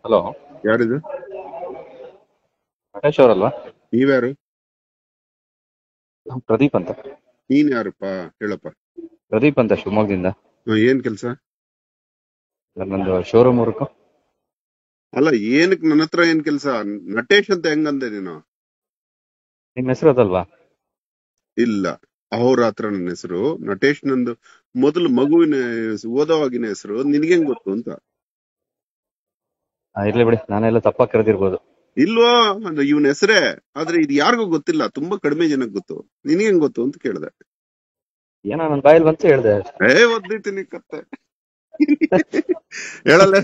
Hello ಯಾರಿದು ನಟೇಶ್ ಅವರಲ್ವಾ ನೀವ್ಯಾರು ನಾನ್ ಪ್ರದೀಪ್ ಅಂತ ನೀನ್ ಯಾರಪ್ಪ ಹೇಳಪ್ಪ ಪ್ರದೀಪ್ ಅಂತ ಶಿವಮೊಗ್ಗದಿಂದ ಹ್ಮ್, ಏನ್ ಕೆಲ್ಸ ನನ್ನೊಂದು ಶೋರೂಮ್ ವರ್ಕ್ ಅಲ್ಲ ಏನಕ್ ನನ್ನ ಹತ್ರ ಏನ್ ಕೆಲ್ಸ ನಟೇಶ್ ಅಂತ ಹೆಂಗಂದೆ ನೀನು ನಿಮ್ಮ ಹೆಸರು ಅದಲ್ವಾ ಇಲ್ಲ ಅಹೋರಾತ್ರ ನನ್ನ ಹೆಸರು ನಟೇಶ್ ನಂದು ಮೊದಲು ಮಗುವಿನ ಹೆಸ್- ಓದೋವಾಗಿನ ಹೆಸರು ನಿನ್ಗೆಂಗ್ ಗೊತ್ತು ಅಂತ ಆ, ಇರ್ಲಿ ಬಿಡಿ ನಾನೆಲ್ಲ ತಪ್ಪಾಗಿ ಕರೆದಿರ್ಬೋದು ಇಲ್ವಾ ಅದು ಇವನ ಹೆಸರೇ ಆದ್ರೆ ಇದು ಯಾರಿಗೂ ಗೊತ್ತಿಲ್ಲ ತುಂಬಾ ಕಡಿಮೆ ಜನಕ್ಕೆ ಗೊತ್ತು ನಿನ್ಗೆಂಗ್ ಗೊತ್ತು ಅಂತ ಕೇಳ್ದೆ ಏನೋ ನನ್ನ ಬಾಯಲ್ಲಿ ಬಂತು ಹೇಳ್ದೆ ಏ ಓದಿತೀನಿ ಕತ್ತೆ ಹೇಳಲ್ಲ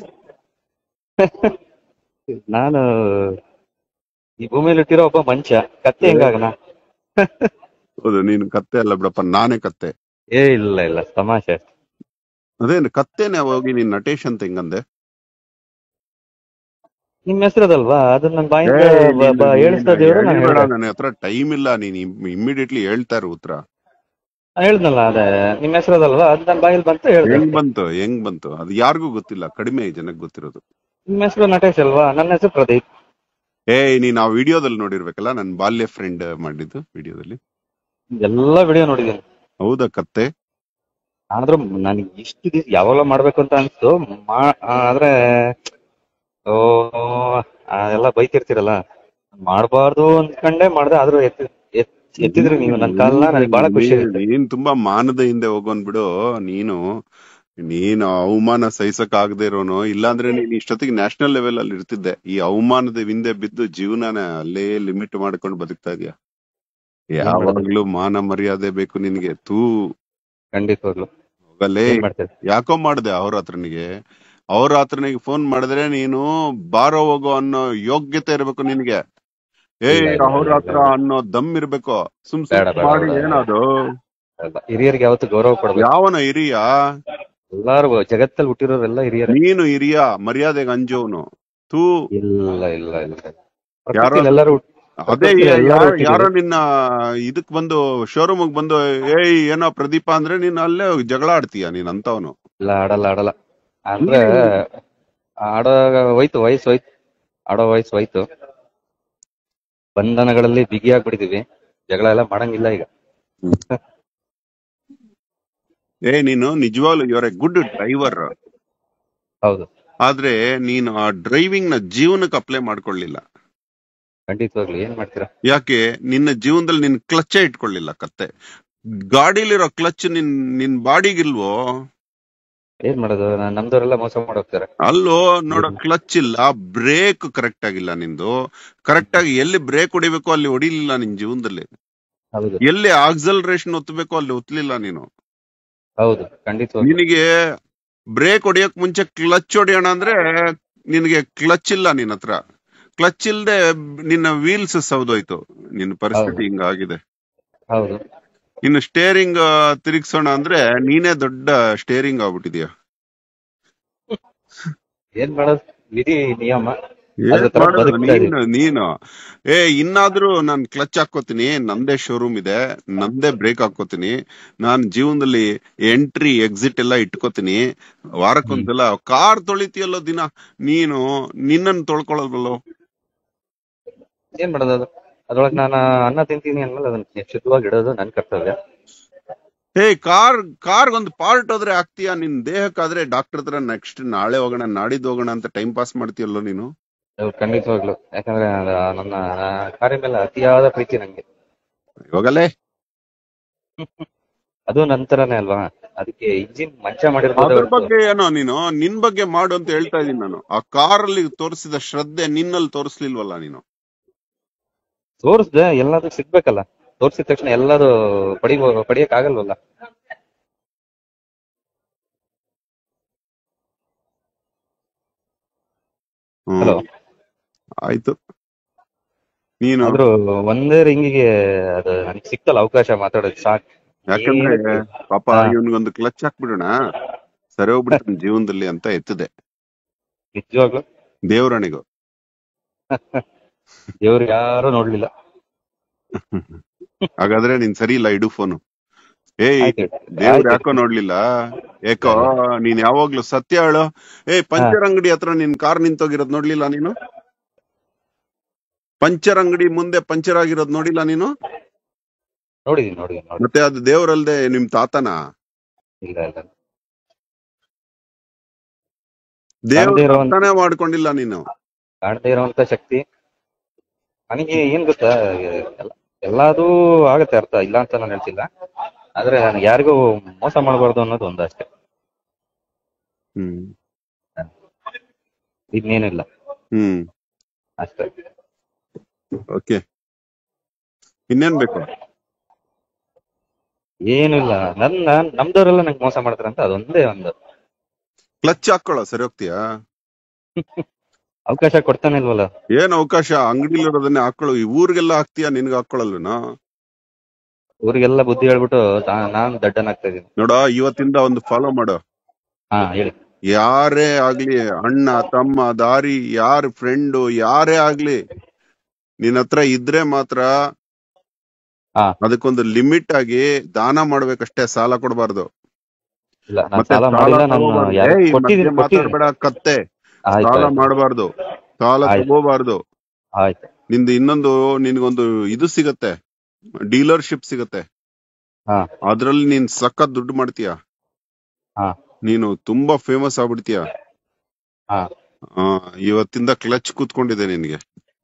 ನಾನು ಈ ಭೂಮಿಯಲ್ಲಿ ಹುಟ್ಟಿರೋ ಒಬ್ಬ ಮನುಷ್ಯ ಕತ್ತೆ ಹೆಂಗಾಗನ ಹೌದು ನೀನು ಕತ್ತೆ ಅಲ್ಲ ಬಿಡಪ್ಪ ನಾನೇ ಕತ್ತೆ ಏ ಇಲ್ಲ ಇಲ್ಲ ತಮಾಷೆ ಅದೇನು ಕತ್ತೆನೆ ಹೋಗಿ ನೀನ್ ನಟೇಶ್ ಅಂತ ಹೆಂಗಂದೆ ನಿಮ್ಮ ಹೆಸರು ಅದಲ್ವಾ ಅದನ್ನ ನನ್ನ ಬಾಯಿಂದ ಏ, ಬ- ನೀನು- ಬ- ನೀನು ಹೇಳಿಸ್ತಾ ದೇವ್ರು ನಾನು ಹೇಳ್ಬೇಡ, ಹೇಳ್ದೆ ನನ್ನ ಹತ್ರ ಟೈಮ್ ಇಲ್ಲ ನೀನ್ ಇಮಿಡಿಯೇಟ್ಲಿ ಹೇಳ್ತಾ ಇರು ಉತ್ತರ ನಾನ್ ಹೇಳ್ದ್ನಲ್ಲ ಅದೇ ನಿಮ್ಮ ಹೆಸರು ಅದಲ್ವಾ ಅದು ನನ್ನ ಬಾಯಲ್ಲಿ ಬಂತು ಹೇಳ್ದೆ ಹೆಂಗ್ ಬಂತು ಹೆಂಗ್ ಬಂತು ಅದು ಯಾರಿಗೂ ಗೊತ್ತಿಲ್ಲ ಕಡಿಮೆ ಜನಕ್ಕೆ ಗೊತ್ತಿರೋದು ನಿಮ್ಮ ಹೆಸರು ನಟೇಶ್ ಅಲ್ವಾ ನನ್ನ ಹೆಸರು ಪ್ರದೀಪ್ ಏ ನೀನ್ ಆ ವಿಡಿಯೋದಲ್ಲಿ ನೋಡಿರ್ಬೇಕಲ್ಲ ನನ್ ಬಾಲ್ಯ ಫ್ರೆಂಡ್ ಮಾಡಿದ್ದು ವಿಡಿಯೋದಲ್ಲಿ ಎಲ್ಲ ವಿಡಿಯೋ ನೋಡಿದ್ದೀನಿ ಹೌದಾ ಕತ್ತೆ ಆದ್ರೂ ನನಗೆ ಇಷ್ಟು ದಿವಸ ಯಾವಾಗಲೂ ಮಾಡ್ಬೇಕು ಅಂತ ಅನ್ಸ್ತು ಮಾ ಆ, ಆದ್ರೆ ಓ ಎಲ್ಲ ಬೈತಿರ್ತೀರಲ್ಲ ಮಾಡಬಾರ್ದು ಅನ್ಕೊಂಡೆ ಮಾಡ್ದೆ ಆದ್ರೂ ಎತ್ತಿ ಎತ್- ಎತ್ತಿದ್ರಿ ನೀವು ನನ್ನ ಕಾಲ್ನ ನನಗೆ ಬಹಳ ಖುಷಿ ಆಗುತ್ತೆ ನೀನ್- ನೀನ್ ತುಂಬಾ ಮಾನದ ಹಿಂದೆ ಹೋಗೋನ್ ಬಿಡು ನೀನು ನೀನು ಅವಮಾನ ಸಹಿಸಕ್ ಆಗದೆ ಇರೋನು ಇಲ್ಲಾಂದ್ರೆ ನೀನ್ ಇಷ್ಟೊತ್ತಿಗೆ ನ್ಯಾಷನಲ್ ಲೆವೆಲ್ ಅಲ್ಲಿ ಇರ್ತಿದ್ದೆ ಈ ಅವಮಾನದ ಹಿಂದೆ ಬಿದ್ದು ಜೀವನನ ಅಲ್ಲೇ ಲಿಮಿಟ್ ಮಾಡ್ಕೊಂಡು ಬದುಕ್ತಾ ಇದೀಯ ಯಾವಾಗ್ಲೂ ಮಾನ ಮರ್ಯಾದೆ ಬೇಕು ನಿನ್ಗೆ ತೂ ಖಂಡಿತವಾಗ್ಲು ಹೋಗಲೇ ಏನ್ ಮಾಡ್ತೀರಿ ಯಾಕೋ ಮಾಡ್ದೆ ಅವ್ರ ಹತ್ರನಿಗೆ ಅವ್ರ ಹತ್ರನಿಗೆ ಫೋನ್ ಮಾಡಿದ್ರೆ ನೀನು ಬಾರೋ ಹೋಗೋ ಅನ್ನೋ ಯೋಗ್ಯತೆ ಇರ್ಬೇಕು ನಿನ್ಗೆ ಏ ಇಲ್ಲ, ಇಲ್ಲ, ಅವ್ರ ಇಲ್ಲ, ಹತ್ರ ಇಲ್ಲ. ಅನ್ನೋ ದಮ್ ಇರ್ಬೇಕು ಸುಮ್ ಬೇಡ, ಸುಮ್ ಬೇಡ, ಮಾಡಿ ಬೇಡ. ಏನದು ಅಲ್ಲ, ಹಿರಿಯರಿಗೆ ಯಾವತ್ತು ಗೌರವ ಕೊಡ್ಬೇಕು ಯಾವನ ಹಿರಿಯ ಎಲ್ಲಾರು ಜಗತ್ತಲ್ಲಿ ಹುಟ್ಟಿರೋರೆಲ್ಲ ಹಿರಿಯರೇ ನೀನು ಹಿರಿಯ ಮರ್ಯಾದೆಗೆ ಅಂಜೋನು ತೂ ಇಲ್ಲ ಇಲ್ಲ ಇಲ್ಲ ಯಾರೋ ಪ್ರಕೃತಿಯಲ್ಲಿ ಎಲ್ಲರೂ ಹುಟ್- ಅದೇ ಪ್ರಕೃತಿಯಲ್ಲಿ ಎಲ್ಲರೂ ಯಾರೋ ಹುಟ್ಟಿದ್ದಾರೆ. ಯಾರೋ ನಿನ್ನ ಇದಕ್ ಬಂದು ಶೋರೂಮ್ ಬಂದು ಏಯ್ ಏನೋ ಪ್ರದೀಪ ಅಂದ್ರೆ ನೀನ್ ಅಲ್ಲೇ ಜಗಳ ಆಡ್ತೀಯ ನೀನ್ ಅಂತವನು ಇಲ್ಲ ಆಡಲ್ಲ ಆಡಲ್ಲ ಅಂದ್ರೆ ಆಡೋ ಹೋಯ್ತು ವಯಸ್ಸು ಹೋಯ್ತು ಆಡೋ ವಯಸ್ಸು ಹೋಯ್ತು ಬಂಧನಗಳಲ್ಲಿ ಬಿಗಿಯಾಗ್ಬಿಟ್ಟಿದೀವಿ ಜಗಳ ಎಲ್ಲ ಮಾಡಂಗಿಲ್ಲ ಈಗ ಏ ನೀನು ನಿಜವಾಗ್ಲು ಇವರ ಗುಡ್ ಡ್ರೈವರ್ ಹೌದು ಆದ್ರೆ ನೀನು ಆ ಡ್ರೈವಿಂಗ್ ನ ಜೀವನಕ್ಕೆ ಅಪ್ಲೈ ಮಾಡ್ಕೊಳ್ಳಿಲ್ಲ ಖಂಡಿತವಾಗ್ಲು ಏನ್ ಮಾಡ್ತೀರಾ ಯಾಕೆ ನಿನ್ನ ಜೀವನದಲ್ಲಿ ನಿನ್ ಕ್ಲಚ್ಚೇ ಇಟ್ಕೊಳ್ಳಿಲ್ಲ ಕತ್ತೆ ಗಾಡಿಲಿರೋ ಕ್ಲಚ್ ನಿನ್ ನಿನ್ ಬಾಡಿಗಿಲ್ವೋ ಏನ್ ಮಾಡೋದು ನಾನ್ ನಮ್ದವ್ರೆಲ್ಲ ಮೋಸ ಮಾಡೋಗ್ತಾರೆ ಅಲ್ಲೋ ನೋಡೋ ಕ್ಲಚ್ ಇಲ್ಲ ಬ್ರೇಕ್ ಕರೆಕ್ಟ್ ಆಗಿಲ್ಲ ನಿಂದು ಕರೆಕ್ಟ್ ಆಗಿ ಎಲ್ಲಿ ಬ್ರೇಕ್ ಹೊಡಿಬೇಕು ಅಲ್ಲಿ ಹೊಡಿಲಿಲ್ಲ ನಿನ್ ಜೀವನದಲ್ಲಿ ಹೌದು ಎಲ್ಲಿ ಆಕ್ಸಲರೇಷನ್ ಒತ್ತಬೇಕು ಅಲ್ಲಿ ಒತ್ತಲಿಲ್ಲ ನೀನು ಹೌದು ಖಂಡಿತವಾಗ್ಲು ನಿನಗೆ ಬ್ರೇಕ್ ಹೊಡಿಯಕ್ ಮುಂಚೆ ಕ್ಲಚ್ ಹೊಡಿಯೋಣ ಅಂದ್ರೆ ನಿನಗೆ ಕ್ಲಚ್ ಇಲ್ಲ ನಿನ್ನ ಹತ್ರ ಕ್ಲಚ್ ಇಲ್ದೆ ನಿನ್ನ ವೀಲ್ಸ್ ಸೌದೋಯ್ತು ನಿನ್ನ ಪರಿಸ್ಥಿತಿ ಹೌದು. ಹಿಂಗಾಗಿದೆ ಹೌದು ಇನ್ನು ಸ್ಟೇರಿಂಗ್ ತಿರುಗಿಸೋಣ ಅಂದ್ರೆ ನೀನೇ ದೊಡ್ಡ ಸ್ಟೇರಿಂಗ್ ಆಗ್ಬಿಟ್ಟಿದ್ಯಾ ಏನ್ ಮಾಡೋದು ವಿಧಿ ನಿಯಮ ಏನ್ ಅದ್ರ ತರ ಮಾಡೋದು ಬದುಕ್ತಾ ಇದೀವಿ. ನೀನು ನೀನು ಏ ಇನ್ನಾದ್ರೂ ನಾನ್ ಕ್ಲಚ್ ಹಾಕೋತೀನಿ ನಂದೇ ಶೋರೂಮ್ ಇದೆ ನಂದೇ ಬ್ರೇಕ್ ಹಾಕೋತೀನಿ ನಾನ್ ಜೀವನದಲ್ಲಿ ಎಂಟ್ರಿ ಎಕ್ಸಿಟ್ ಎಲ್ಲ ಇಟ್ಕೋತೀನಿ ವಾರಕ್ಕೊಂದ್ಸಲ ಕಾರ್ ತೊಳಿತೀಯಲ್ಲೋ ದಿನ ನೀನು ನಿನ್ನನ್ನು ತೊಳ್ಕೊಳಲ್ವಲ್ಲೋ ಏನ್ ಮಾಡೋದು ಅದು ಅದ್ರೊಳಗೆ ನಾನು ಅನ್ನ ತಿಂತೀನಿ ಅಂದ್ಮೇಲೆ ಅದನ್ನ ಶುದ್ಧವಾಗಿ ಇಡೋದು ನನ್ ಕರ್ತವ್ಯ ಏ ಕಾರ್ ಕಾರ್ ಒಂದು ಪಾರ್ಟ್ ಹೋದ್ರೆ ಆಗ್ತೀಯಾ ನಿನ್ ದೇಹಕ್ಕಾದ್ರೆ ಡಾಕ್ಟರ್ ಹತ್ರ ನೆಕ್ಸ್ಟ್ ನಾಳೆ ಹೋಗೋಣ ನಾಡಿದ್ದು ಹೋಗೋಣ ಅಂತ ಟೈಮ್ ಪಾಸ್ ಮಾಡ್ತೀಯಲ್ಲೋ ನೀನು ಅದು ಖಂಡಿತವಾಗ್ಲು ಯಾಕಂದ್ರೆ ಅದು ನನ್ನ ಕಾರ್ಯ ಮೇಲೆ ಅತಿಯಾದ ಪ್ರೀತಿ ನಂಗೆ ಹೋಗಲೇ ಅದು ನಂತರನೇ ಅಲ್ವಾ ಅದಕ್ಕೆ ಇಂಜಿನ್ ಮಂಚ ಮಾಡಿರ್ಬೋದು ಅದ್ರ ಹೊರ್ತು ಬಗ್ಗೆ ಏನೋ ನೀನು ನಿನ್ ಬಗ್ಗೆ ಮಾಡು ಅಂತ ಹೇಳ್ತಾ ಇದೀನಿ ನಾನು ಆ ಕಾರಲ್ಲಿ ತೋರಿಸಿದ ಶ್ರದ್ಧೆ ನಿನ್ನಲ್ಲಿ ತೋರಿಸ್ಲಿಲ್ವಲ್ಲ ನೀನು ತೋರಿಸ್ದೆ ಎಲ್ಲಾದ್ರೂ ಸಿಗ್ಬೇಕಲ್ಲ ತೋರ್ಸಿದ ತಕ್ಷಣ ಎಲ್ಲಾದು ಪಡಿ ಪಡಿಯಕ್ ಆಗಲ್ವಲ್ಲ ಹ್ಮ್. ಹಲೋ ಆಯ್ತು ನೀನು ಆದ್ರೂ ಒಂದೇ ರಿಂಗಿಗೆ ಅದು ನನಗೆ ಸಿಕ್ತಲ್ಲ ಅವಕಾಶ ಮಾತಾಡೋದು ಸಾಕ್ ಯಾಕಂದ್ರೆ ಏನಕ್ಕೆ? ಪಾಪ ಹಾ. ಇವನ್ಗೊಂದು ಕ್ಲಚ್ ಹಾಕ್ಬಿಡೋಣ ಸರಿ ಹೋಗ್ಬಿಡ್ತಾನೆ ಜೀವನದಲ್ಲಿ ಅಂತ ಎತ್ತಿದೆ ನಿಜವಾಗ್ಲು ದೇವ್ರಣಿಗೂ ದೇವ್ರು ಯಾರು ನೋಡ್ಲಿಲ್ಲ ಹಾಗಾದ್ರೆ ನೀನ್ ಸರಿ ಇಲ್ಲ ಇಡು ಫೋನು ಏಯ್ ಆಯ್ತು ಹೇಳಿ. ದೇವ್ರ ಆಯ್ತು ಯಾಕೋ ನೋಡ್ಲಿಲ್ಲ ಯಾಕೋ ನೀನ್ ಯಾವಾಗ್ಲೂ ಸತ್ಯ ಹೇಳು ಏ ಪಂಚರ್ ಅಂಗಡಿ ಹತ್ರ ನಿನ್ ಕಾರ್ ನಿಂತೋಗಿರೋದ್ ನೋಡ್ಲಿಲ್ಲ ನೀನು ಪಂಚರ್ ಅಂಗಡಿ ಮುಂದೆ ಪಂಚರ್ ಆಗಿರೋದ್ ನೋಡಿಲ್ಲ ನೀನು ನೋಡಿದೀನಿ ನೋಡಿದೀನಿ ನೋಡಿ ಮತ್ತೆ ಅದು ದೇವ್ರಲ್ದೆ ನಿಮ್ ತಾತನ ಇಲ್ಲ ಇಲ್ಲ ದೇವ್ರ ಕಾಣ್ದೇ ಇರೋವಂತ- ಅರ್ಥನೇ ಮಾಡ್ಕೊಂಡಿಲ್ಲ ನೀನು ಕಾಣದೇ ಇರುವಂತ ಶಕ್ತಿ ನನಗೆ ಏನ್ ಗೊತ್ತಾ ಎಲ್ಲ- ಎಲ್ಲದೂ ಆಗತ್ತೆ ಅರ್ಥ ಇಲ್ಲ ಅಂತ ನಾನು ಹೇಳ್ತಿಲ್ಲ ಆದ್ರೆ ನನಗೆ ಯಾರಿಗೂ ಮೋಸ ಮಾಡಬಾರ್ದು ಅನ್ನೋದು ಒಂದು ಅಷ್ಟೇ ಹ್ಮ್ ಇನ್ನೇನಿಲ್ಲ ಹ್ಮ್ ಅಷ್ಟೇ ಓಕೆ ಇನ್ನೇನ್ ಬೇಕು ಏನು ಇಲ್ಲ ನನ್ನ ನಮ್ದವರೆಲ್ಲ ನಂಗೆ ಮೋಸ ಮಾಡ್ತಾರೆ ಅಂತ ಅದೊಂದೇ ಒಂದು ಕ್ಲಚ್ ಹಾಕೊಳ್ಳೋ ಸರಿ ಹೋಗ್ತೀಯಾ ಅವಕಾಶ ಕೊಡ್ತಾನೆ ಇಲ್ವಲ್ಲ ಏನ್ ಅವಕಾಶ ಅಂಗಡಿಲಿರೋದನ್ನೇ ಹಾಕೊಳ್ಳು ಈ ಊರಿಗೆಲ್ಲ ಹಾಕ್ತೀಯಾ ನಿನ್ಗೆ ಹಾಕೊಳ್ಳಲ್ವೇನೋ ಊರಿಗೆಲ್ಲ ಬುದ್ಧಿ ಹೇಳ್ಬಿಟ್ಟು ತಾ- ನಾನ್ ದಡ್ಡನಾಗ್ತಾ ಇದೀನಿ ನೋಡ ಇವತ್ತಿಂದ ಒಂದು ಫಾಲೋ ಮಾಡು ಹಾ ಹೇಳಿ ಯಾರೇ ಆಗ್ಲಿ ಅಣ್ಣ ತಮ್ಮ ದಾರಿ ಯಾರ ಫ್ರೆಂಡು ಯಾರೇ ಆಗ್ಲಿ ನಿನ್ ಹತ್ರ ಇದ್ರೆ ಮಾತ್ರ ಹಾ. ಅದಕ್ಕೊಂದು ಲಿಮಿಟ್ ಆಗಿ ದಾನ ಮಾಡ್ಬೇಕಷ್ಟೇ ಸಾಲ ಕೊಡಬಾರ್ದು ಇಲ್ಲ ನಾನು ಮತ್ತೆ ಸಾಲ ಸಾಲ ಮಾಡಿಲ್ಲ ನಾನು ತಗೋಬಾರ್ದು. ಯಾರು ಏಯ್, ಕೊಟ್ಟಿದ್ದೀನಿ ಮತ್ತೆ ಕೊಟ್ಟಿದ್ದೀನಿ ಮಾತಾಡ್ಬೇಡ ಕತ್ತೆ ಆಯ್ತು ಸಾಲ ಆಯ್ತು ಮಾಡಬಾರ್ದು ಸಾಲ ಆಯ್ತು. ತಗೋಬಾರ್ದು ಆಯ್ತು ನಿಂದು ಇನ್ನೊಂದು ನಿನ್ಗೊಂದು ಇದು ಸಿಗತ್ತೆ ಡೀಲರ್ಶಿಪ್ ಸಿಗತ್ತೆ ಹಾ. ಅದ್ರಲ್ಲಿ ನೀನ್ ಸಖತ್ ದುಡ್ಡು ಮಾಡ್ತೀಯ ಹಾ. ನೀನು ತುಂಬಾ ಫೇಮಸ್ ಆಗ್ಬಿಡ್ತೀಯ ಹಾ. ಆ, ಇವತ್ತಿಂದ ಕ್ಲಚ್ ಕೂತ್ಕೊಂಡಿದೆ ನಿನ್ಗೆ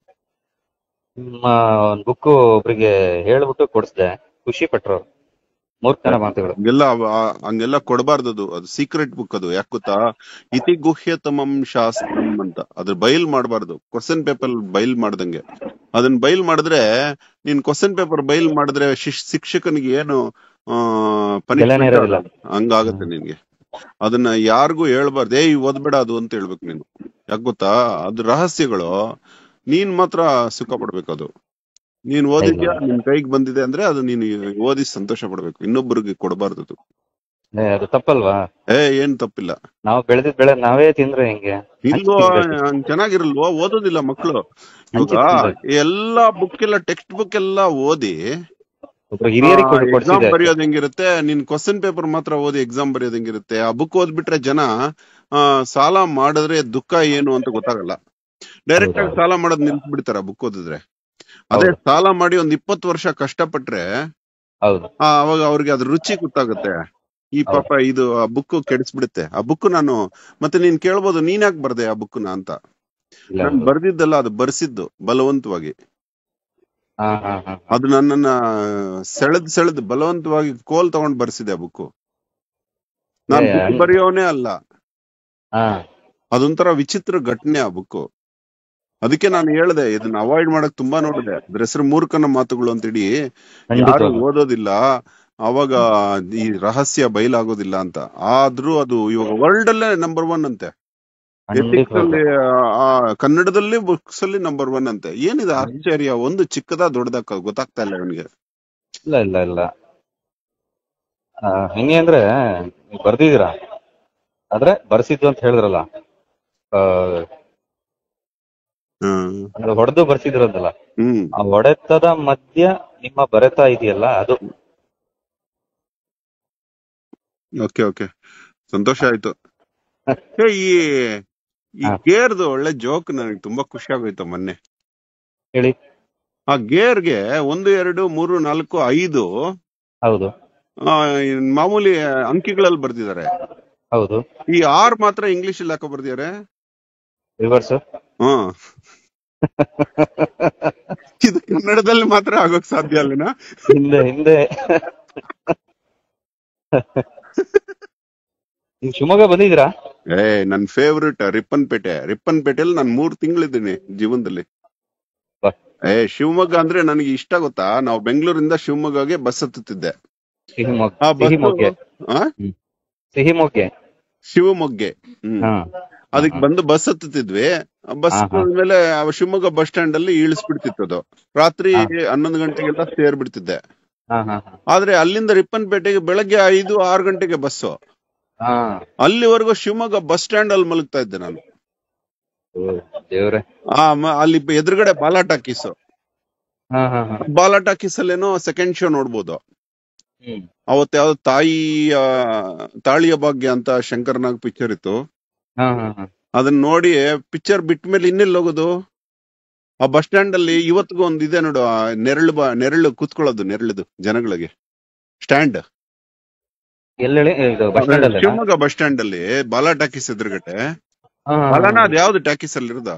ನಿಮ್ಮ ಒಂದ್ ಬುಕ್ ಒಬ್ರಿಗೆ ಹೇಳ್ಬಿಟ್ಟು ಕೊಡಿಸ್ದೆ ಖುಷಿ ಪಟ್ರು ಮೂರ್ಖನ ಮಾತುಗಳು ಹಂಗೆಲ್ಲ ಅವ- ಆ- ಹಂಗೆಲ್ಲ ಕೊಡಬಾರ್ದು ಅದು ಅದು ಸೀಕ್ರೆಟ್ ಬುಕ್ ಅದು ಯಾಕೆ ಗೊತ್ತಾ ಇತಿ ಗುಹ್ಯತಮಂ ಶಾಸ್ತ್ರಂ ಅಂತ ಅದ್ರ ಬಯಲ್ ಮಾಡಬಾರ್ದು ಕ್ವಶನ್ ಪೇಪರ್ ಬಯಲ್ ಮಾಡ್ದಂಗೆ ಅದನ್ನ ಬಯಲ್ ಮಾಡಿದ್ರೆ ನೀನ್ ಕ್ವಶನ್ ಪೇಪರ್ ಬಯಲ್ ಮಾಡಿದ್ರೆ ಶಿಶ್- ಶಿಕ್ಷಕನಿಗೆ ಏನು ಆ ಬೆಲೆನೇ punishment ಇರೋದಿಲ್ಲ. ಹಂಗಾಗತ್ತೆ ನಿನ್ಗೆ ಅದನ್ನ ಯಾರಿಗೂ ಹೇಳ್ಬಾರ್ದು ಏಯ್ ಓದ್ಬೇಡ ಅದು ಅಂತ ಹೇಳ್ಬೇಕು ನೀನು ಯಾಕೆ ಗೊತ್ತಾ ಅದು ರಹಸ್ಯಗಳು ನೀನ್ ಮಾತ್ರ ಸುಖ ಪಡ್ಬೇಕು ಅದು ನೀನ್ ಓದಿದ್ಯಾ ಹೌದು. ನಿನ್ ಕೈಗೆ ಬಂದಿದೆ ಅಂದ್ರೆ ಅದು ನೀನು ಓದಿ ಸಂತೋಷ ಪಡ್ಬೇಕು ಇನ್ನೊಬ್ಬರಿಗೆ ಕೊಡಬಾರ್ದು ಅದು ಏ, ಅದು ತಪ್ಪಲ್ವಾ ಏ ಏನ್ ತಪ್ಪಿಲ್ಲ ನಾವು ಬೆಳೆದಿದ್ ಬೆಳೆ ನಾವೇ ತಿಂದ್ರೆ ಹೆಂಗೆ ಇಲ್ವೋ ಹಂಚ್ತಿರ್ಬೇಕು. ಹಂಗ್ ಚೆನ್ನಾಗಿರಲ್ವೋ ಓದೋದಿಲ್ಲ ಮಕ್ಕಳು ಇವಾಗ ಹಂಚ್ತಿರ್ಬೇಕು. ಎಲ್ಲಾ ಬುಕ್ ಎಲ್ಲ ಟೆಕ್ಸ್ಟ್ ಬುಕ್ ಎಲ್ಲ ಓದಿ ಒಬ್ರು ಹಿರಿಯರಿಗೆ ಕೊಡ್- ಎಕ್ಸಾಮ್ ಕೊಡ್ಸಿದ್ದೆ ಬರೆಯೋದ್ ಹೆಂಗಿರುತ್ತೆ ನಿನ್ ಕ್ವಶನ್ ಪೇಪರ್ ಮಾತ್ರ ಓದಿ ಎಕ್ಸಾಮ್ ಬರೆಯೋದ್ ಹೆಂಗಿರುತ್ತೆ ಆ ಬುಕ್ ಓದ್ಬಿಟ್ರೆ ಜನ ಆ, ಸಾಲ ಮಾಡಿದ್ರೆ ದುಃಖ ಏನು ಅಂತ ಗೊತ್ತಾಗಲ್ಲ ಡೈರೆಕ್ಟ್ ಆಗಿ ಹೌದೌದು. ಸಾಲ ಮಾಡೋದ್ ನಿಲ್ಸ್ಬಿಡ್ತಾರ ಬುಕ್ ಓದಿದ್ರೆ ಅದೇ ಹೌದು. ಸಾಲ ಮಾಡಿ ಒಂದ್ ಇಪ್ಪತ್ತು ವರ್ಷ ಕಷ್ಟಪಟ್ರೆ ಹೌದು ಆ, ಅವಾಗ ಅವ್ರಿಗೆ ಅದ್ರ ರುಚಿ ಗೊತ್ತಾಗುತ್ತೆ ಈ ಹೌದು. ಪಾಪ ಇದು ಆ ಬುಕ್ ಕೆಡಿಸ್ಬಿಡುತ್ತೆ ಆ ಬುಕ್ ನಾನು ಮತ್ತೆ ನೀನ್ ಕೇಳ್ಬೋದು ನೀನ್ ಯಾಕೆ ಬರ್ದೆ ಆ ಬುಕ್ನ ಅಂತ ಇಲ್ಲ ನಾನು ಬರ್ದಿದ್ದಲ್ಲ ಅದು ಬರ್ಸಿದ್ದು ಬಲವಂತವಾಗಿ ಹಾ ಹಾ ಹಾ ಅದು ನನ್ನನ್ನ ಸೆಳೆದ್ ಸೆಳೆದ್ ಬಲವಂತವಾಗಿ ಕೋಲ್ ತಗೊಂಡ್ ಬರ್ಸಿದೆ ಆ ಬುಕ್ ನಾನ್ ಏ, ಬುಕ್ ಹಂಗ್- ಬರೆಯೋನೇ ಅಲ್ಲ ಹಾ ಅದೊಂಥರ ವಿಚಿತ್ರ ಘಟನೆ ಆ ಬುಕ್ ಅದಕ್ಕೆ ನಾನು ಹೇಳ್ದೆ ಇದನ್ನ ಅವಾಯ್ಡ್ ಮಾಡಕ್ ತುಂಬಾ ನೋಡಿದೆ ಅದ್ರ ಹೆಸರು ಮೂರ್ಖನ ಮಾತುಗಳು ಅಂತೇಳಿ ಯಾರು ಖಂಡಿತವಾಗ್ಲು. ಓದೋದಿಲ್ಲ ಅವಾಗ ಈ ರಹಸ್ಯ ಬಯಲಾಗೋದಿಲ್ಲ ಅಂತ ಆದ್ರೂ ಅದು ಇವಾಗ ವರ್ಲ್ಡ್ ಅಲ್ಲೇ ನಂಬರ್ ಒನ್ ಅಂತೆ ಎಥಿಕ್ಸ್ ಖಂಡಿತವಾಗ್ಲು. ಅಲ್ಲಿ ಆ, ಕನ್ನಡದಲ್ಲಿ ಬುಕ್ಸ್ ಅಲ್ಲಿ ನಂಬರ್ ಒನ್ ಅಂತೆ ಏನಿದೆ ಆಶ್ಚರ್ಯ ಒಂದು ಚಿಕ್ಕದ ದೊಡ್ಡದ ಗೊತ್ತಾಗ್ತಾ ಇಲ್ಲ ಇವನಿಗೆ ಇಲ್ಲ ಇಲ್ಲ ಇಲ್ಲ ಆ, ಹೆಂಗೆ ಅಂದ್ರೆ ನೀವ್ ಬರ್ದಿದ್ದೀರಾ ಆದ್ರೆ ಬರ್ಸಿದ್ದು ಅಂತ ಹೇಳಿದ್ರಲ್ಲ ಆ, ಹ್ಮ್ ಅಂದ್ರೆ ಹೊಡೆದು ಬರ್ಸಿದ್ರಂತಲ್ಲ ಹ್ಮ್ ಆ ಹೊಡೆತದ ಮಧ್ಯ ನಿಮ್ಮ ಬರೆತ ಇದೆಯಲ್ಲ ಅದು ಓಕೆ ಓಕೆ ಸಂತೋಷ ಆಯ್ತು ಏ, ಈ ಈ ಹಾ. ಗೇರ್ದು ಒಳ್ಳೆ ಜೋಕ್ ನನಗೆ ತುಂಬಾ ಖುಷಿ ಆಗೋಯ್ತು ಮೊನ್ನೆ ಹೇಳಿ ಆ ಗೇರ್ಗೆ ಒಂದು ಎರಡು ಮೂರು ನಾಲ್ಕು ಐದು ಹೌದು ಆ, ಈ ಮಾಮೂಲಿ ಅಂಕಿಗಳಲ್ಲಿ ಬರ್ದಿದ್ದಾರೆ ಹೌದು ಈ ಆರ್ ಮಾತ್ರ ಇಂಗ್ಲಿಷ್ ಅಲ್ಲಿ ಹಾಕೋ ಬರ್ದಿದ್ದಾರೆ ರಿವರ್ಸ್ ಹ್ಮ್ ಇದು ಕನ್ನಡದಲ್ಲಿ ಮಾತ್ರ ಆಗೋಕ್ ಸಾಧ್ಯ ಅಲ್ಲನಾ ಹಿಂದೆ ಹಿಂದೆ ನೀವು ಶಿವಮೊಗ್ಗ ಬಂದಿದ್ದೀರಾ ಏ ನನ್ ಫೇವ್ರೆಟ್ ರಿಪ್ಪನ್ಪೇಟೆ ರಿಪ್ಪನ್ಪೇಟೆಯಲ್ಲಿ ನಾನು ಮೂರ್ ತಿಂಗಳಿದ್ದೀನಿ ಜೀವನದಲ್ಲಿ ಬಾ. ಏ ಶಿವಮೊಗ್ಗ ಅಂದ್ರೆ ನನಗೆ ಇಷ್ಟ ಗೊತ್ತಾ ನಾವು ಬೆಂಗಳೂರಿಂದ ಶಿವಮೊಗ್ಗಗೆ ಬಸ್ ಹತ್ತುತ್ತಿದ್ದೆ ಸಿಹಿಮೊಗ್ಗ ಆ ಬಸ್ ಸಿಹಿಮೊಗ್ಗೆ ಆ ಸಿಹಿಮೊಗ್ಗೆ ಶಿವಮೊಗ್ಗೆ ಹ್ಮ್ ಹಾ ಅದಕ್ಕೆ ಬಂದು ಬಸ್ ಹತ್ತುತ್ತಿದ್ವಿ ಆ ಬಸ್ ಹಾ, ಹಾ. ಮೇಲೆ ಶಿವಮೊಗ್ಗ ಬಸ್ ಸ್ಟ್ಯಾಂಡ್ ಅಲ್ಲಿ ಇಳಿಸ್ಬಿಡ್ತಿತ್ತು ಅದು ರಾತ್ರಿ ಹಾ. ಹನ್ನೊಂದು ಗಂಟೆಗೆಲ್ಲ ಸೇರ್ಬಿಡ್ತಿದ್ದೆ ಹಾ ಹಾ ಹಾ ಆದ್ರೆ ಅಲ್ಲಿಂದ ರಿಪ್ಪನ್ಪೇಟೆಗೆ ಬೆಳಗ್ಗೆ ಐದು ಆರು ಗಂಟೆಗೆ ಬಸ್ಸು ಹಾ ಅಲ್ಲಿವರೆಗೂ ಶಿವಮೊಗ್ಗ ಬಸ್ ಸ್ಟ್ಯಾಂಡ್ ಅಲ್ಲಿ ಮಲಗ್ತಾ ಇದ್ದೆ ನಾನು ಓ, ದೇವ್ರೆ ಆ ಮ- ಅಲ್ಲಿ ಎದುರುಗಡೆ ಬಾಲಾ ಟಾಕೀಸ್ ಹಾ ಹಾ ಹಾ ಬಾಲಾ ಟಾಕೀಸ್ ಅಲ್ಲೇನೋ ಸೆಕೆಂಡ್ ಶೋ ನೋಡ್ಬೋದು ಹ್ಮ್ ಅವತ್ ಯಾವ್ದೋ ತಾಯಿ ಆ, ತಾಳಿಯ ಭಾಗ್ಯ ಅಂತ ಶಂಕರ್ನಾಗ್ ಪಿಕ್ಚರ್ ಇತ್ತು ಹಾ ಹಾ ಹಾ ಅದನ್ನ ನೋಡಿ ಪಿಕ್ಚರ್ ಬಿಟ್ಟ ಮೇಲೆ ಇನ್ನೆಲ್ಲಿ ಹೋಗೋದು ಆ ಬಸ್ ಸ್ಟ್ಯಾಂಡ್ ಅಲ್ಲಿ ಇವತ್ತಿಗೂ ಒಂದ್ ಇದೆ ನೋಡು ಆ ನೆರಳು ಬಾ ನೆರಳು ಕೂತ್ಕೊಳ್ಳೋದು ನೆರಳುದು ಜನಗಳಿಗೆ ಸ್ಟ್ಯಾಂಡ್ ಎಲ್ಲೇಳಿ ಇದು ಬಸ್ ಸ್ಟ್ಯಾಂಡ್ ಅಲ್ಲ ಶಿವಮೊಗ್ಗ ಬಸ್ ಸ್ಟ್ಯಾಂಡ್ ಅಲ್ಲಿ ಬಾಲಾ ಟಾಕೀಸ್ ಎದುರುಗಡೆ ಬಾಲಾನ ಅದ್ ಯಾವ್ದು ಟಾಕೀಸ್ ಅಲ್ಲಿ ಇರೋದ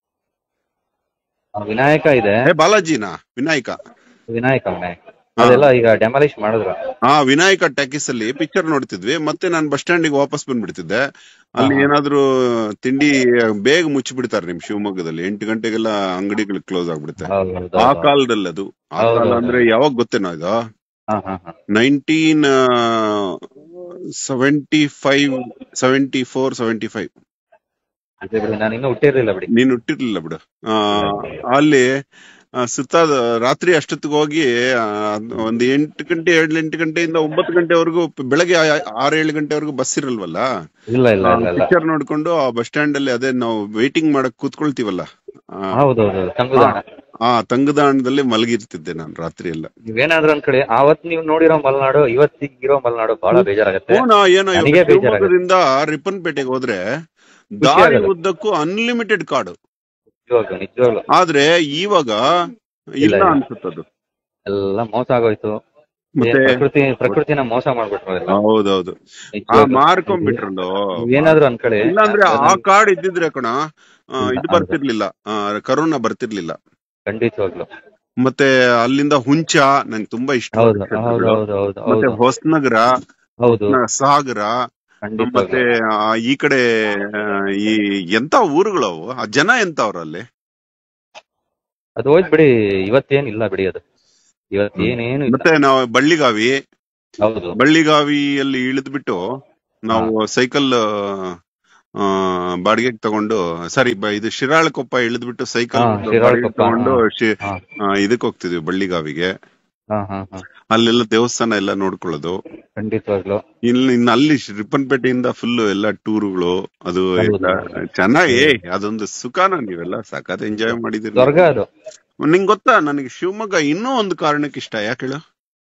ವಿನಾಯಕ ಇದೆ ಏ ಬಾಲಾಜಿನಾ ವಿನಾಯಕ ವಿನಾಯಕ ವಿನಾಯಕ ಹಾ. ಅದೆಲ್ಲ ಈಗ ಡೆಮಾಲಿಶ್ ಮಾಡಿದ್ರು ಆ ವಿನಾಯಕ ಟಾಕೀಸ್ ಅಲ್ಲಿ ಪಿಕ್ಚರ್ ನೋಡ್ತಿದ್ವಿ ಮತ್ತೆ ನಾನು ಬಸ್ ಸ್ಟ್ಯಾಂಡಿಗೆ ವಾಪಸ್ ಬಂದ್ಬಿಡ್ತಿದ್ದೆ ಅಲ್ಲಿ ಹಾ. ಏನಾದ್ರೂ ತಿಂಡಿ ಬೇಗ ಮುಚ್ಚಿಬಿಡ್ತಾರೆ ನಿಮ್ ಶಿವಮೊಗ್ಗದಲ್ಲಿ ಎಂಟು ಗಂಟೆಗೆಲ್ಲ ಅಂಗಡಿಗಳು ಕ್ಲೋಸ್ ಆಗ್ಬಿಡುತ್ತೆ ಹೌದು ಹೌದು ಆ ಹೌದು. ಕಾಲದಲ್ಲಿ ಅದು ಆ ಹೌದು, ಕಾಲ ಹೌದು. ಅಂದ್ರೆ ಯಾವಾಗ ಗೊತ್ತೇನೋ ಇದು ಹಾ ಹಾ ಹಾ nineteen seventy five seventy four seventy five ಅದೇ ಬಿಡಿ ನಾನು ಇನ್ನೂ ಹುಟ್ಟಿರ್ಲಿಲ್ಲ ಬಿಡಿ ನೀನ್ ಹುಟ್ಟಿರ್ಲಿಲ್ಲ ಬಿಡು ಆ, ಅಲ್ಲಿ ಆ, ಸುತ್ತ ರಾತ್ರಿ ಅಷ್ಟೊತ್ತಿಗೆ ಹೋಗಿ ಆ, ಒಂದ್ ಎಂಟು ಗಂಟೆ ಏಳು ಎಂಟು ಗಂಟೆಯಿಂದ ಒಂಬತ್ತು ಗಂಟೆವರೆಗೂ ಬೆಳಗ್ಗೆ ಆ- ಆರು ಏಳು ಗಂಟೆವರೆಗೂ ಬಸ್ ಇರಲ್ವಲ್ಲ ಇಲ್ಲ ಇಲ್ಲ ಇಲ್ಲ ಇಲ್ಲ ಪಿಕ್ಚರ್ ನೋಡ್ಕೊಂಡು ಆ ಬಸ್ ಸ್ಟ್ಯಾಂಡ್ ಅಲ್ಲಿ ಅದೇ ನಾವು ವೇಟಿಂಗ್ ಮಾಡಕ್ ಕೂತ್ಕೊಳ್ತೀವಲ್ಲ ಆ, ಹೌದು ಹೌದು ತಂಗುದಾಣ ಆ ತಂಗುದಾಣದಲ್ಲಿ ಮಲಗಿರ್ತಿದ್ದೆ ನಾನು ರಾತ್ರಿ ಎಲ್ಲ ನೀವೇನಾದ್ರೂ ಅನ್ಕೊಳ್ಳಿ ಅವತ್ ನೀವು ನೋಡಿರೋ ಮಲೆನಾಡು ಇವತ್ತಿಗೆ ಇರೋ ಮಲೆನಾಡು ಬಹಳ ಬೇಜಾರಾಗತ್ತೆ ಓನಾ ಏನೋ ಇವಾಗ ನನಗೆ ಬೇಜಾರಾಗುತ್ತೆ. ಶಿವಮೊಗ್ಗದಿಂದ ರಿಪ್ಪನ್ಪೇಟೆಗೆ ಹೋದ್ರೆ ದಾರಿ ಆಗಲ್ಲ. ಉದ್ದಕ್ಕೂ ಅನ್ಲಿಮಿಟೆಡ್ ಕಾಡು ನಿಜವಾಗ್ಲು ನಿಜವಾಗ್ಲು ಆದ್ರೆ ಇವಾಗ ಇಲ್ಲ ಇಲ್ಲ. ಅನ್ಸುತ್ತದು ಎಲ್ಲ ಮೋಸ ಆಗೋಯ್ತು ಮತ್ತೆ ಏನ್ ಪ್ರಕೃತಿ ಪ್ರಕೃತಿನ ಮೋಸ ಮಾಡ್ಬಿಟ್ರು ಎಲ್ಲ ಹೌದೌದು ಆ ನಿಜವಾಗ್ಲು. ಮಾರ್ಕೊಂಡ್ಬಿಟ್ರಲ್ಲೋ ನೀವೇನಾದ್ರೂ ಅನ್ಕೊಳ್ಳಿ ಇಲ್ಲಾಂದ್ರೆ ಆ ಅದನ್ನ ಕಾರ್ಡ್ ಇದ್ದಿದ್ರೆ ಕಣ ಆ, ಇದು ಹೌದು. ಬರ್ತಿರ್ಲಿಲ್ಲ ಆ, ಕರೋನಾ ಬರ್ತಿರ್ಲಿಲ್ಲ ಖಂಡಿತವಾಗ್ಲು ಮತ್ತೆ ಅಲ್ಲಿಂದ ಹುಂಚ ನಂಗೆ ತುಂಬಾ ಇಷ್ಟ ಹೌದು ಹೌದು ಹೌದು ಹೌದು ಮತ್ತೆ ಹೌದು ಹೊಸನಗರ ಹೌದು ಸಾಗರ ಖಂಡಿತವಾಗ್ಲು ಮತ್ತೆ ಆ, ಈ ಕಡೆ ಆ, ಈ ಎಂತ ಊರುಗಳವು ಆ ಜನ ಎಂತವ್ರು ಅಲ್ಲಿ ಅದು ಹೋಯ್ತು ಬಿಡಿ ಇವತ್ತೇನ್ ಇಲ್ಲ ಬಿಡಿ ಅದು ಇವತ್ತು ಏನೇನು ಇಲ್ಲ ಮತ್ತೆ ನಾವು ಬಳ್ಳಿಗಾವಿ ಹೌದು ಬಳ್ಳಿಗಾವಿಯಲ್ಲಿ ಇಳಿದ್ಬಿಟ್ಟು ನಾವು ಸೈಕಲ್ ಬಾಡಿಗೆಗೆ ತಗೊಂಡು ಸಾರಿ ಇದು ಶಿರಾಳಕೊಪ್ಪ ಇಳಿದ್ಬಿಟ್ಟು ಸೈಕಲ್ ಹಾ, ಶಿರಾಳಕೊಪ್ಪ, ತಗೊಂಡು ಹಾ. ಶಿ- ಹಾ ಆ, ಇದಕ್ ಹೋಗ್ತಿದ್ವಿ ಬಳ್ಳಿಗಾವಿಗೆ ಹಾ ಹಾ ಹಾ ಅಲ್ಲೆಲ್ಲ ದೇವಸ್ಥಾನ ಎಲ್ಲ ನೋಡ್ಕೊಳ್ಳೋದು ಖಂಡಿತವಾಗ್ಲು ಇಲ್ಲಿ ಇನ್ನು ಅಲ್ಲಿ ಶ್- ರಿಪ್ಪನ್ಪೇಟೆಯಿಂದ ಫುಲ್ ಎಲ್ಲ ಟೂರುಗಳು ಅದು ಹೌದು, ಎಲ್ಲ ಹೌದು. ಚೆನ್ನಾಗಿ ಏ ಅದೊಂದು ಸುಖಾನ ನೀವೆಲ್ಲ ಸಖತ್ ಎಂಜಾಯ್ ಮಾಡಿದಿರಿ ಸ್ವರ್ಗ ಅದು ನಿಂಗ್ ಗೊತ್ತಾ ನನಗೆ ಶಿವಮೊಗ್ಗ ಇನ್ನೂ ಒಂದು ಕಾರಣಕ್ಕೆ ಇಷ್ಟ ಯಾಕೆ ಹೇಳು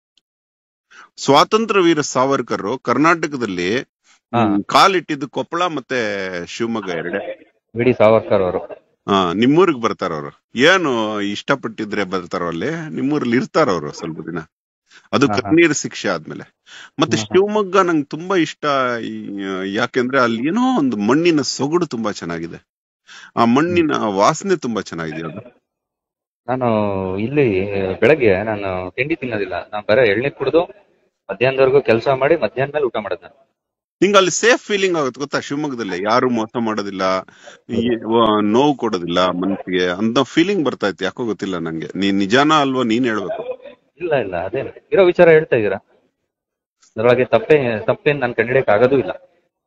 ಸ್ವಾತಂತ್ರ್ಯ ವೀರ ಸಾವರ್ಕರ್ ಕರ್ನಾಟಕದಲ್ಲಿ ಹಾ. ಹ್ಮ್, ಕಾಲಿಟ್ಟಿದ್ದು ಕೊಪ್ಪಳ ಮತ್ತೆ ಶಿವಮೊಗ್ಗ ಎರಡೇ ಬಿಡಿ ಸಾವರ್ಕರ್ ಅವರು ಹಾ ನಿಮ್ಮೂರಿಗೆ ಬರ್ತಾರ ಅವರು ಏನು ಇಷ್ಟಪಟ್ಟಿದ್ರೆ ಬರ್ತಾರೋ ಅಲ್ಲಿ ನಿಮ್ಮೂರಲ್ಲಿ ಇರ್ತಾರ ಅವರು ಸ್ವಲ್ಪ ದಿನ ಅದು ಹಾ, ಹಾ. ಕಣ್ಣೀರ್ ಶಿಕ್ಷೆ ಆದ್ಮೇಲೆ ಮತ್ತೆ ಹಾ, ಹಾ. ಶಿವಮೊಗ್ಗ ನಂಗೆ ತುಂಬಾ ಇಷ್ಟ ಈ- ಯಾಕೆಂದ್ರೆ ಅಲ್ಲಿ ಏನೋ ಒಂದು ಮಣ್ಣಿನ ಸೊಗಡು ತುಂಬಾ ಚೆನ್ನಾಗಿದೆ ಆ ಮಣ್ಣಿನ ವಾಸನೆ ತುಂಬಾ ಚೆನ್ನಾಗಿದೆ ಅದು ನಾನು ಇಲ್ಲಿ ಬೆಳಗ್ಗೆ ನಾನು ತಿಂಡಿ ತಿನ್ನೋದಿಲ್ಲ ನಾನು ಬರೀ ಎಳ್ನೀರ್ ಕುಡಿದು ಮಧ್ಯಾಹ್ನದವರೆಗೂ ಕೆಲಸ ಮಾಡಿ ಮಧ್ಯಾಹ್ನ ಮೇಲೆ ಊಟ ಮಾಡೋದು ನಾನು ನಿಂಗೆ ಅಲ್ಲಿ ಸೇಫ್ ಫೀಲಿಂಗ್ ಆಗುತ್ತೆ ಗೊತ್ತಾ ಶಿವಮೊಗ್ಗದಲ್ಲಿ ಯಾರು ಮೋಸ ಮಾಡೋದಿಲ್ಲ ಈ- ವ- ನೋವು ಕೊಡೋದಿಲ್ಲ ಮನಸ್ಸಿಗೆ ಅಂತ ಫೀಲಿಂಗ್ ಬರ್ತಾ ಇತ್ತು ಯಾಕೋ ಗೊತ್ತಿಲ್ಲ ನಂಗೆ ನೀನ್ ನಿಜಾನ ಅಲ್ವಾ ನೀನ್ ಹೇಳ್ಬೇಕು ಇಲ್ಲ ಇಲ್ಲ ಅದೇನು ಇರೋ ವಿಚಾರ ಹೇಳ್ತಾ ಇದ್ದೀರಾ ಅದ್ರೊಳಗೆ ತಪ್ಪೇ ತಪ್ಪೇನ್ ನಾನು ಕಂಡಿಡಿಯಕ್ ಆಗೋದೂ ಇಲ್ಲ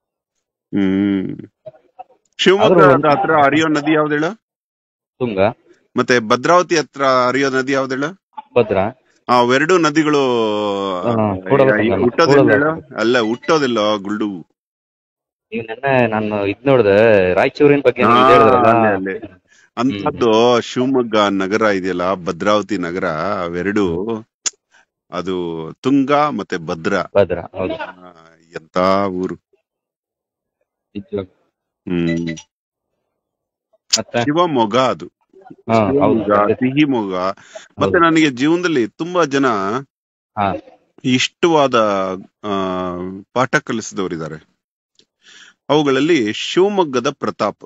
ಹ್ಮ್ ಶಿವಮೊಗ್ಗ ಆದ್ರೂ- ಹತ್ರ ಹರಿಯೋ ನದಿ ಯಾವ್ದು ಹೇಳು ತುಂಗ ಮತ್ತೆ ಭದ್ರಾವತಿ ಹತ್ರ ಹರಿಯೋ ನದಿ ಯಾವ್ದು ಹೇಳು ಭದ್ರಾ ಆ ಅವೆರಡು ನದಿಗಳು ಹಾ, ಕೂಡಲ ಸಂಗಮ. ಹುಟ್ಟೋದಿಲ್ಲ ಕೂಡಲ ಹೇಳು ಅಲ್ಲ ಹುಟ್ಟೋದಿಲ್ಲ ಗುಲ್ಡು ನೀವು ನೆನ್ನೆ ನಾನು ಇದ್ ನೋಡ್ದೆ ರಾಯಚೂರಿನ ಬಗ್ಗೆ ಹಾ, ನೀವು ಇದ್ ಹೇಳಿದ್ರಲ್ಲ ಅಲ್ಲೇ, ಅಲ್ಲೇ. ಅಂತದ್ದು ಶಿವಮೊಗ್ಗ ನಗರ ಇದೆಯಲ್ಲ ಭದ್ರಾವತಿ ನಗರ ಅವೆರಡು ಅದು ತುಂಗ ಮತ್ತೆ ಭದ್ರಾ ಭದ್ರಾ ಹೌದು ಆ, ಎಂತ ಊರು ನಿಜವಾಗ್ಲೂ. ಹ್ಮ್ ಮತ್ತೆ ಶಿವಮೊಗ್ಗ ಅದು ಹಾ ಹೌದು ಶಿವಮೊಗ್ಗ ಸಿಹಿ ಮೊಗ ಮತ್ತೆ ನನಗೆ ಜೀವನದಲ್ಲಿ ತುಂಬಾ ಜನ ಹಾ ಇಷ್ಟವಾದ ಆ ಪಾಠ ಕಲಿಸಿದವರಿದ್ದಾರೆ ಅವುಗಳಲ್ಲಿ ಶಿವಮೊಗ್ಗದ ಪ್ರತಾಪ್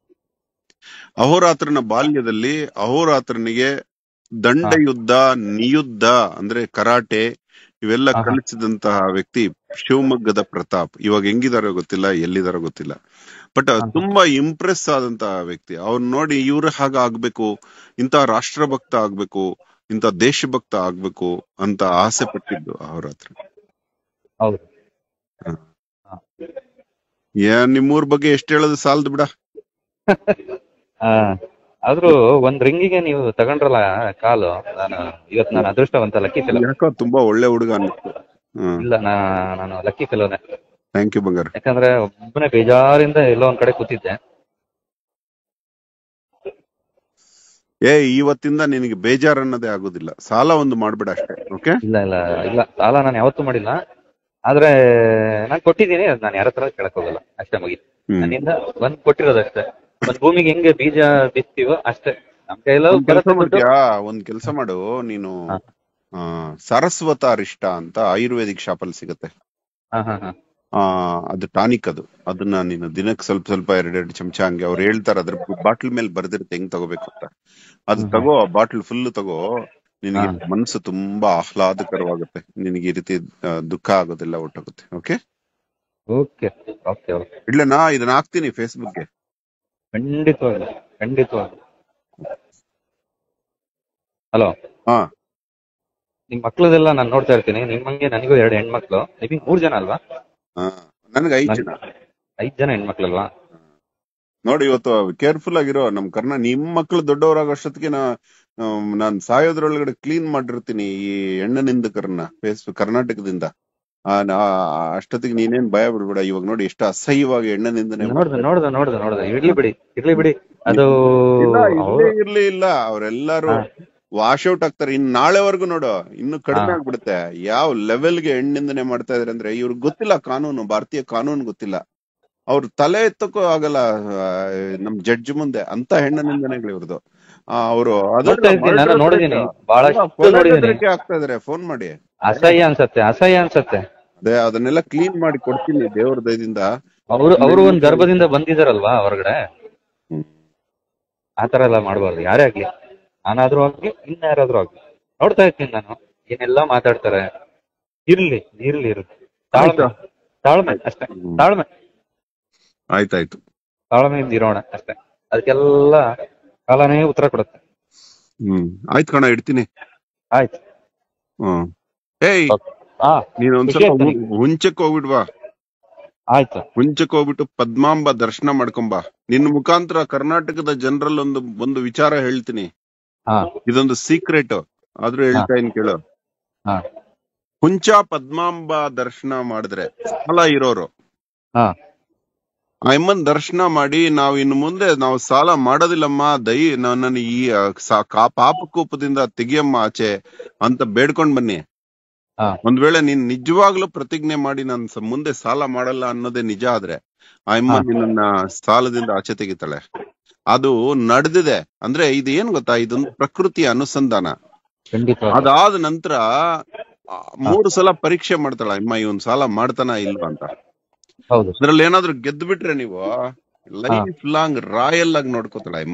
ಅಹೋರಾತ್ರನ ಬಾಲ್ಯದಲ್ಲಿ ಅಹೋರಾತ್ರನಿಗೆ ದಂಡ ಯುದ್ಧ ನಿಯುದ್ಧ ಅಂದ್ರೆ ಕರಾಟೆ ಇವೆಲ್ಲ ಆಹಾ. ಕಲಿಸಿದಂತಹ ವ್ಯಕ್ತಿ ಶಿವಮೊಗ್ಗದ ಪ್ರತಾಪ್ ಇವಾಗ ಹೆಂಗಿದಾರೋ ಗೊತ್ತಿಲ್ಲ ಎಲ್ಲಿದಾರೋ ಗೊತ್ತಿಲ್ಲ ಬಟ್ ಆಹಾ. ತುಂಬಾ ಇಂಪ್ರೆಸ್ ಆದಂತಹ ವ್ಯಕ್ತಿ ಅವ್ನ್ ನೋಡಿ ಇವ್ರ ಹಾಗ ಆಗ್ಬೇಕು ಇಂತ ರಾಷ್ಟ್ರಭಕ್ತ ಆಗ್ಬೇಕು ಇಂತ ದೇಶಭಕ್ತ ಆಗ್ಬೇಕು ಅಂತ ಆಸೆ ಪಟ್ಟಿದ್ದು ಅವ್ರ ಹತ್ರ ಹೌದು ಏನ್ ನಿಮ್ಮೂರ್ ಬಗ್ಗೆ ಎಷ್ಟ್ ಹೇಳೋದು ಸಾಲದು ಬಿಡ ಹಾ ಆದ್ರೂ ಒಂದ್ ರಿಂಗಿಗೆ ನೀವು ತಗೊಂಡ್ರಲ್ಲ ಕಾಲು ನಾನು ಇವತ್ ನಾನು ಅದೃಷ್ಟವಂತ ಲಕ್ಕಿ ಫೆಲೋ ಯಾಕೋ ತುಂಬಾ ಒಳ್ಳೆ ಹುಡುಗ ಅನ್ನಿಸ್ತು ಹ್ಮ್ ಇಲ್ಲ ನಾ ನಾನು ಲಕ್ಕಿ ಫೆಲೋನೆ ಥ್ಯಾಂಕ್ ಯು ಬಂಗಾರ ಯಾಕಂದ್ರೆ ಒಬ್ಬನೇ ಬೇಜಾರಿಂದ ಎಲ್ಲೋ ಒಂದ್ ಕಡೆ ಕೂತಿದ್ದೆ ಏ ಇವತ್ತಿಂದ ನಿನಗೆ ಬೇಜಾರ್ ಅನ್ನೋದೇ ಆಗೋದಿಲ್ಲ ಸಾಲ ಒಂದು ಮಾಡ್ಬೇಡ ಅಷ್ಟೇ ಓಕೆ ಇಲ್ಲ ಇಲ್ಲ ಇಲ್ಲ ಸಾಲ ನಾನು ಯಾವತ್ತೂ ಮಾಡಿಲ್ಲ ಆದ್ರೆ ನಾನು ಕೊಟ್ಟಿದ್ದೀನಿ ಅದು ನಾನು ಯಾರ ಹತ್ರ ಕೇಳಕ್ ಹೋಗಲ್ಲ ಅಷ್ಟೇ ಮುಗೀತು ಹ್ಮ್ ನನ್ನಿಂದ ಒಂದ್ ಕೊಟ್ಟಿರೋದು ಅಷ್ಟೇ ಒಂದ್ ಭೂಮಿಗೆ ಹೆಂಗೆ ಬೀಜ ಬಿತ್ತೀವೋ ಅಷ್ಟೇ ನಮ್ ಕೈಯಲ್ಲ ಒಂದ್ ಕೆಲಸ ಬರುತ್ತೆ ದುಡ್ಡು. ಮಾಡ್ತೀಯಾ ಒಂದ್ ಕೆಲಸ ಮಾಡು ನೀನು ಹಾ. ಆ, ಸರಸ್ವತ ಅರಿಷ್ಟ ಅಂತ ಆಯುರ್ವೇದಿಕ್ ಶಾಪ್ ಅಲ್ಲಿ ಸಿಗುತ್ತೆ ಹಾ ಹಾ ಹಾ ಆ ಅದು ಟಾನಿಕ್ ಅದು ಅದನ್ನ ನೀನು ದಿನಕ್ಕೆ ಸ್ವಲ್ಪ ಸ್ವಲ್ಪ ಎರಡೆರಡು ಚಮಚ ಹಂಗೆ ಅವ್ರು ಹೇಳ್ತಾರೆ ಅದ್ರ ಬಾಟ್ಲ್ ಮೇಲೆ ಬರ್ದಿರುತ್ತೆ ಹೆಂಗ್ ತಗೋಬೇಕು ಅಂತ ಅದು ಹ್ಮ್. ತಗೋ ಬಾಟ್ಲ್ ಫುಲ್ ತಗೋ ನಿನಗೆ ಹಾ. ಮನಸ್ಸು ತುಂಬಾ ಆಹ್ಲಾದಕರವಾಗುತ್ತೆ ನಿನಗೆ ಈ ರೀತಿ ಆ, ದುಃಖ ಆಗೋದೆಲ್ಲ ಒಟ್ಟೋಗುತ್ತೆ ಓಕೆ ಓಕೆ ಓಕೆ ಓಕೆ ಇಡ್ಲೇನಾ ಇದನ್ನ ಹಾಕ್ತೀನಿ ಫೇಸ್ಬುಕ್ಗೆ ಖಂಡಿತವಾಗ್ಲು ಖಂಡಿತವಾಗ್ಲು ಹಲೋ ಹಾ ನಿಮ್ ಮಕ್ಳದೆಲ್ಲ ನಾನು ನೋಡ್ತಾ ಇರ್ತೀನಿ ನಿಮ್ಮಂಗೆ ನನಗೂ ಎರಡು ಹೆಣ್ಮಕ್ಳು ಐ ಥಿಂಕ್ ಮೂರ್ ಜನ ಅಲ್ವಾ ಹಾ ನನ್ಗೆ ಐದ್ ಜನ ಐದ್ ಜನ ಹೆಣ್ಮಕ್ಳಲ್ವಾ ನೋಡಿ ಇವತ್ತು ಕೇರ್ಫುಲ್ ಆಗಿರೋ ನಮ್ ಕರ್ನಾ ನಿಮ್ ಮಕ್ಳು ದೊಡ್ಡವರಾಗೋಷ್ಟೊತ್ತಿಗೆ ನಾ ಆಮ್, ನಾನ್ ಸಾಯೋದ್ರೊಳಗಡೆ ಕ್ಲೀನ್ ಮಾಡಿರ್ತೀನಿ ಈ ಹೆಣ್ಣನಿಂದಕರನ್ನ ಫೇಸ್ ಕರ್ನಾಟಕದಿಂದ ಆ, ನಾ- ಅಷ್ಟೊತ್ತಿಗೆ ನೀನೇನ್ ಭಯ ಬಿಡ್ಬೇಡ ಇವಾಗ ನೋಡಿ ಎಷ್ಟು ಅಸಹ್ಯವಾಗಿ ಹೆಣ್ಣನಿಂದನೆ ನೋಡ್ದೆ ನೋಡ್ದೆ ನೋಡ್ದೆ ನೋಡ್ದೆ ಇರ್ಲಿ ಬಿಡಿ ಇರ್ಲಿ ಬಿಡಿ ಅದು ಇಲ್ಲ ಅವ್ರು ಇಲ್ಲೇ ಇರ್ಲಿ ಇಲ್ಲ ಅವರೆಲ್ಲರೂ ಹಾ. ವಾಶ್ ಔಟ್ ಆಗ್ತಾರೆ ಇನ್ ನಾಳೆವರೆಗೂ ನೋಡು ಇನ್ನು ಕಡಿಮೆ ಹಾ. ಆಗ್ಬಿಡುತ್ತೆ ಯಾವ ಲೆವೆಲ್ಗೆ ಹೆಣ್ಣಿಂದನೆ ಮಾಡ್ತಾ ಇದಾರೆ ಅಂದ್ರೆ ಇವ್ರಿಗೆ ಗೊತ್ತಿಲ್ಲ ಕಾನೂನು ಭಾರತೀಯ ಕಾನೂನು ಗೊತ್ತಿಲ್ಲ ಅವ್ರ ತಲೆ ಎತ್ತಕ್ಕೂ ಆಗಲ್ಲ ಆ, ನಮ್ ಜಡ್ಜ್ ಮುಂದೆ ಅಂತ ಹೆಣ್ಣನಿಂದನೆಗಳು ಇವ್ರದ್ದು ಅವರು ನೋಡ್ತಾ ಇರ್ತೀನಿ ನಾನು ನೋಡಿದೀನಿ ಬಹಳಷ್ಟು ನೋಡಿದೀನಿ ಆಗ್ತಾ ಇದಾರೆ ಫೋನ್ ಮಾಡಿ ಅಸಹ್ಯ ಅನ್ಸತ್ತೆ ಅಸಹ್ಯ ಅನ್ಸತ್ತೆ ಅದೇ ಅದನ್ನೆಲ್ಲ ಕ್ಲೀನ್ ಮಾಡಿ ಕೊಡ್ತೀನಿ ದೇವ್ರ ದಯದಿಂದ ಅವರು ಅವರು ಒಂದ್ ಗರ್ಭದಿಂದ ಬಂದಿದಾರಲ್ವಾ ಹೊರಗಡೆ ಹ್ಮ್. ಆತರ ಎಲ್ಲ ಮಾಡಬಾರ್ದು ಯಾರೇ ಆಗ್ಲಿ ನಾನಾದ್ರೂ ಆಗ್ಲಿ ಇನ್ಯಾರಾದ್ರೂ ಆಗ್ಲಿ ನೋಡ್ತಾ ಇರ್ತೀನಿ ನಾನು ಏನೆಲ್ಲ ಮಾತಾಡ್ತಾರೆ ಇರ್ಲಿ ಇರ್ಲಿ ಇರ್ಲಿ ತಾಳ್ಮೆ ಆಯ್ತಾ? ತಾಳ್ಮೆ ಅಷ್ಟೇ ಹ್ಮ್. ತಾಳ್ಮೆ ಆಯ್ತಾಯ್ತು ತಾಳ್ಮೆಯಿಂದ ಇರೋಣ ಅಷ್ಟೇ ಅದಕ್ಕೆಲ್ಲ ಕಾಲನೇ ಉತ್ತರ ಕೊಡುತ್ತೆ ಹ್ಮ್ ಆಯ್ತು ಕಣ ಇಡ್ತೀನಿ ಆಯ್ತು ಹ್ಮ್ ಏಯ್ ಹಾ ನೀನ್ ಒಂದ್ಸಲ ವಿಷಯ ಹು- ಹುಂಚಕ್ ಹೋಗ್ಬಿಡ್ವಾ ಆಯ್ತು ಹುಂಚಕ್ ಹೋಗ್ಬಿಟ್ಟು ಪದ್ಮಾಂಬ ದರ್ಶನ ಮಾಡ್ಕೊಂಬ ನಿನ್ನ ಮುಖಾಂತರ ಕರ್ನಾಟಕದ ಜನರಲ್ಲಿ ಒಂದು ಒಂದು ವಿಚಾರ ಹೇಳ್ತೀನಿ ಹಾ ಇದೊಂದು ಸೀಕ್ರೆಟ್ ಆದ್ರೂ ಹೇಳ್ತಾ ಇನ್ ಕೇಳು ಹಾ ಹುಂಚ ಪದ್ಮಾಂಬ ದರ್ಶನ ಮಾಡಿದ್ರೆ ಸಾಲ ಇರೋರು ಹಾ ಆ ಅಮ್ಮನ್ ದರ್ಶನ ಮಾಡಿ ನಾವ್ ಇನ್ನು ಮುಂದೆ ನಾವು ಸಾಲ ಮಾಡೋದಿಲ್ಲಮ್ಮ ದಯ ನನ್ನ ಈ ಆ, ಸಾ- ಕಾ- ಪಾಪಕೂಪದಿಂದ ತೆಗಿಯಮ್ಮ ಆಚೆ ಅಂತ ಬೇಡ್ಕೊಂಡ್ ಬನ್ನಿ ಹಾ ಒಂದ್ ವೇಳೆ ನೀನ್ ನಿಜವಾಗ್ಲೂ ಪ್ರತಿಜ್ಞೆ ಮಾಡಿ ನಾನು ಸ- ಮುಂದೆ ಸಾಲ ಮಾಡಲ್ಲ ಅನ್ನೋದೇ ನಿಜ ಆದ್ರೆ ಆ ಅಮ್ಮ ಹಾ. ನಿನ್ನ ಸಾಲದಿಂದ ಆಚೆ ತೆಗಿತಾಳೆ ಅದು ನಡೆದಿದೆ ಅಂದ್ರೆ ಇದು ಏನ್ ಗೊತ್ತಾ ಇದೊಂದು ಪ್ರಕೃತಿಯ ಅನುಸಂಧಾನ ಖಂಡಿತ ಅದಾದ ನಂತರ ಆ, ಮೂರು ಸಲ ಪರೀಕ್ಷೆ ಮಾಡ್ತಾಳ ಅಮ್ಮ ಇವನ್ ಸಾಲ ಮಾಡ್ತಾನ ಇಲ್ವಾ ಅಂತ ಹೌದು ಅದ್ರಲ್ಲಿ ಏನಾದ್ರು ಗೆದ್ದು ಬಿಟ್ರೆ ನೀವು ಲೈಫ್ ಲಾಂಗ್ ರಾಯಲ್ ಆಗಿ ನೋಡ್ಕೋತಾಳ ಅಮ್ಮ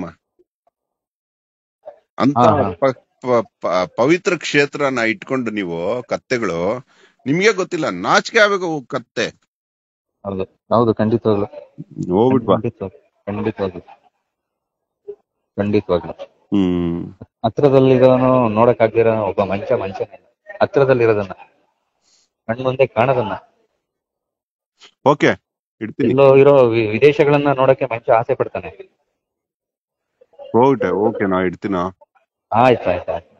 ಅಂತ ಹಾ, ಹಾ. ಪ- ಪ- ಪ- ಪವಿತ್ರ ಕ್ಷೇತ್ರನ ಇಟ್ಕೊಂಡು ನೀವು ಕತ್ತೆಗಳು ನಿಮ್ಗೆ ಗೊತ್ತಿಲ್ಲ ನಾಚಿಕೆ ಆಗ್ಬೇಕು ಅವು ಕತ್ತೆ ಹೌದು ಹೌದು ಖಂಡಿತವಾಗ್ಲು ಹೋಗ್ಬಿಟ್ವಾ ಖಂಡಿತವಾಗ್ಲು ಖಂಡಿತವಾಗ್ಲು ಖಂಡಿತವಾಗ್ಲು ಹ್ಮ್ ಹತ್ರದಲ್ಲಿರೋನು ನೋಡಕ್ ಆಗ್ದಿರೋ ಒಬ್ಬ ಮಂಚ ಮಂಚನೇ ಹತ್ರದಲ್ಲಿರೋದನ್ನ ಕಣ್ಮುಂದೆ ಕಾಣೋದನ್ನ ಓಕೆ ಇಡ್ತೀನಿ ಎಲ್ಲೋ ಇರೋ ವಿ- ವಿದೇಶಗಳನ್ನ ನೋಡಕ್ಕೆ ಮಂಚ ಆಸೆ ಪಡ್ತಾನೆ ಹೋಗ್ಬಿಟ್ಟೆ ಓಕೆ ನಾ ಇಡ್ತೀನ ಆಯ್ತು ಆಯ್ತು ಆಯ್ತು